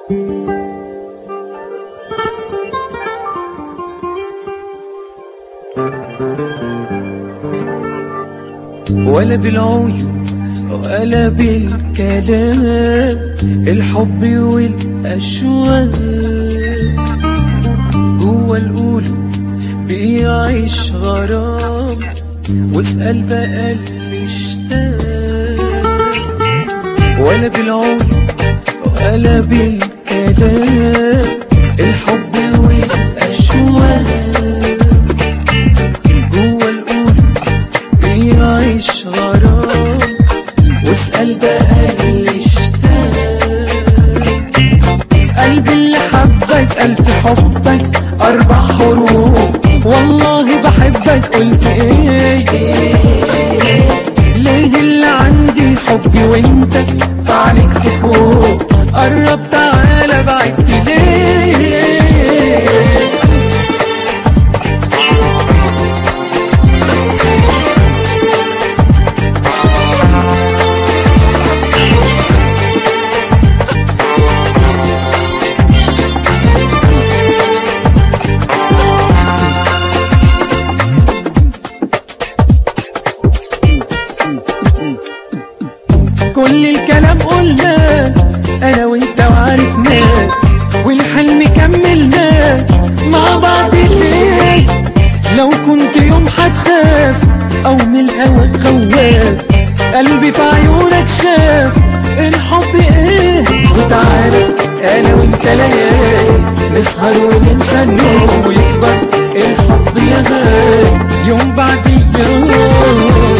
ولا بالعيون ولا بالكلام الحب والأشواق جوا القلوب بيعيش غرام وفي قلب قلب اشتاق ولا بالعيون ولا بالكلام الحب والأشواق جوا القلوب بيعيش غرام وفي قلب قلب اشتاق قلبي اللي حبك ألف حبك أربع حروف والله بحبك قلت إيه ليه اللي عندي حبي وانت فعليك فوق قرب تعالى بعدت ليه كل الكلام قلناه انا وانت وعرفناه والحلم كملناه مع بعض ليه لو كنت يوم هتخاف او من الهوى خواف قلبي في عيونك شاف الحب ايه وتعالى انا وانت ليالي نسهر وننسى النوم ويكبر الحب يا غالي يوم بعد يوم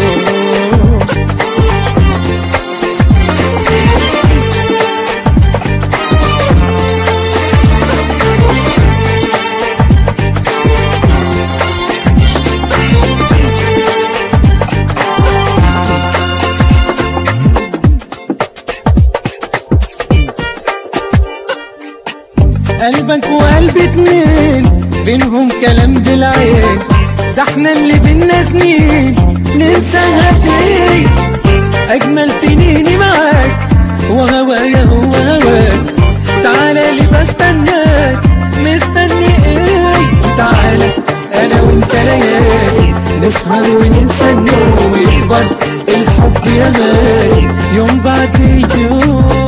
قلبك وقلبي اتنين بينهم كلام بالعين ده احنا اللي بينا سنين ننساها ليه اجمل سنيني معاك وهوايا هو هواك تعالى لي بستناك مستني ايه تعالى انا وانت ليالي نسهر وننسى النوم ويكبر الحب يا غالي يوم بعد يوم